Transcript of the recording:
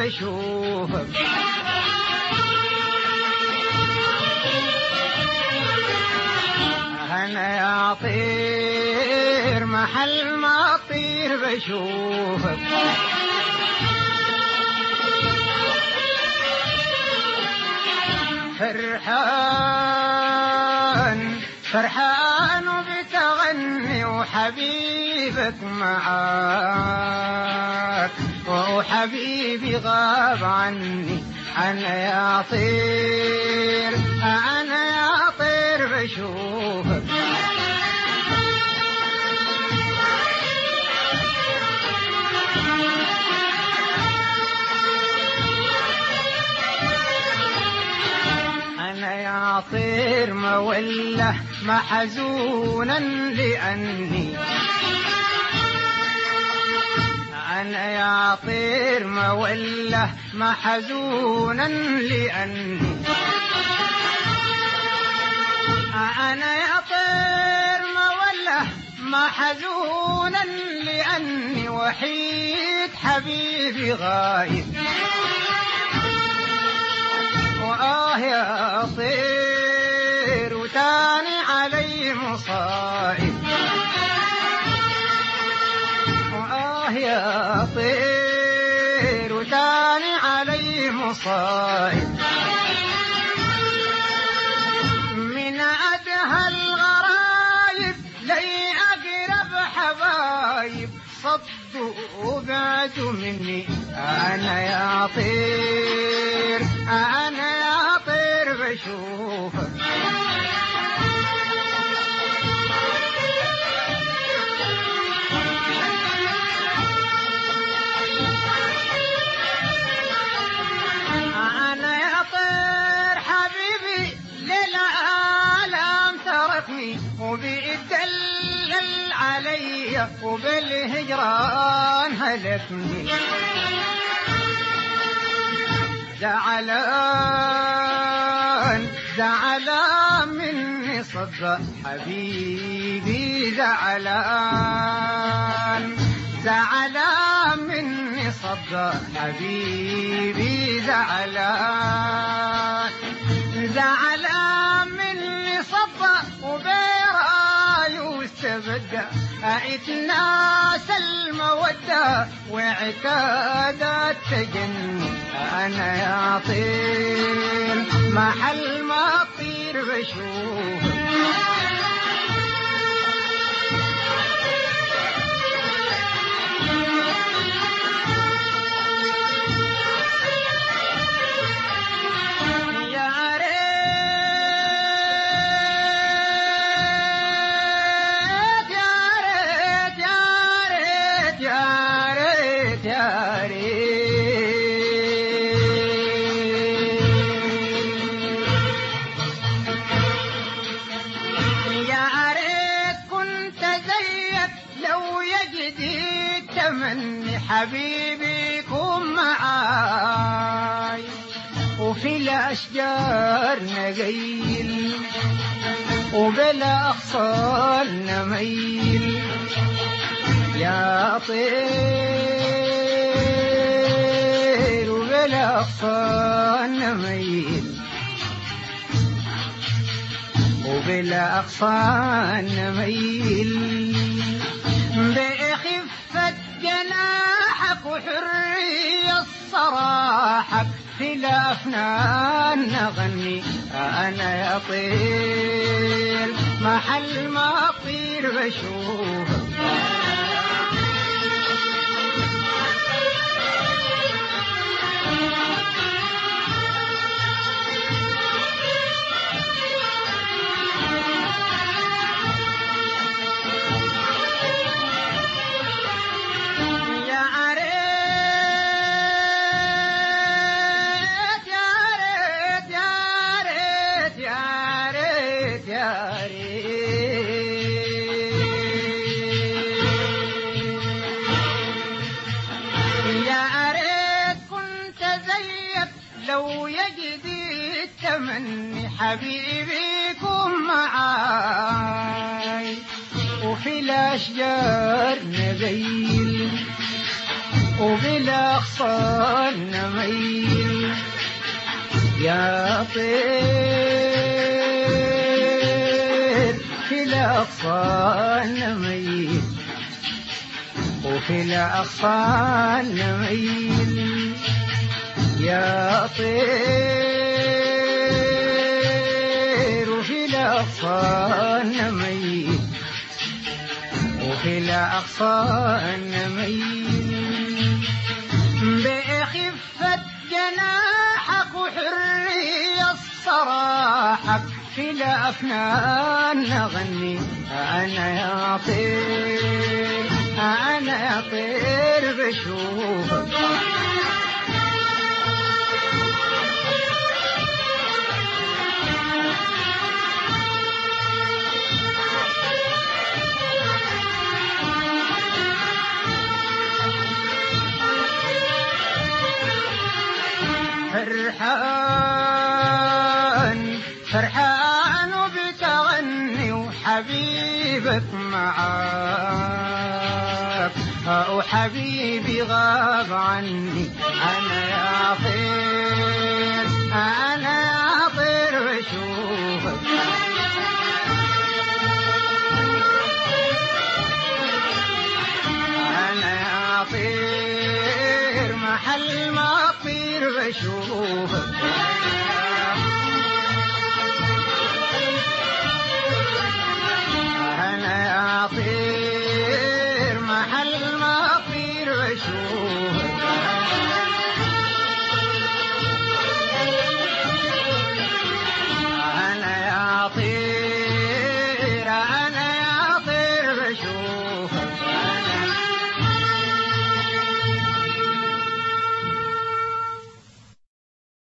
بشوفك أنا يا طير محل ما أطير بشوفك فرحان فرحان وبتغني وحبيبك معاك وحبيبي غاب عني أنا يا طير أنا يا طير بشوفك أنا يا طير مولة محزونا لأني أنا يا طير مولة محزونا لأني أنا يا طير مولة محزونا لأني وحيد حبيبي غايب وآه يا طير وتاني علي مصائب وآه يا طير وتاني علي مصائب من أدهى الغرايب لي أقرب حبايب صدوا وبعدوا مني أنا يا طير أنا يا طير بشوفك أنا يا طير حبيبي للعالم تركني وبيدلل علي وبالهجران هلكني زعلان زعلان مني صدق حبيبي زعلان زعلان مني صدق حبيبي زعلان زعلان مني صدق وبيراي واستبدى اتناسى المودة واعتادت تجني أنا يا طير محل ما أطير بشوفك يا ريت يا ريت يا ريت يا ريت يا ريت يا ريت كنت زيك لو يجدي تمني حبيبي كن معاي وفي الأشجار نقيل وبلا أغصان نميل يا طير وبلا أغصان نميل وبلا أغصان نميل بخفة جناحك وحرية صراحك في الأفنان نغني أنا يا طير محل ما أطير بشوفك يا ريت يا ريت يا ريت يا ريت يا ريت يا ريت كنت زيك لو يجدي التمني حبيبي كن معاي وفي الأشجار نزيل وبالأغصان نميل يا طير في الأغصان نميل وفي الأغصان نميل يا طير وفي الأغصان نميل وفي الأغصان نميل بخفة جناحك وحرية صراحك في الأفنان نغني أنا يا طير أنا يا طير بشوفك فرحان فرحان بتغني وحبيبك معاك وحبيبي غاب عني انا يا طير انا يا طير بشوفك انا يا طير محل ما اطير بشوفك انا يا طير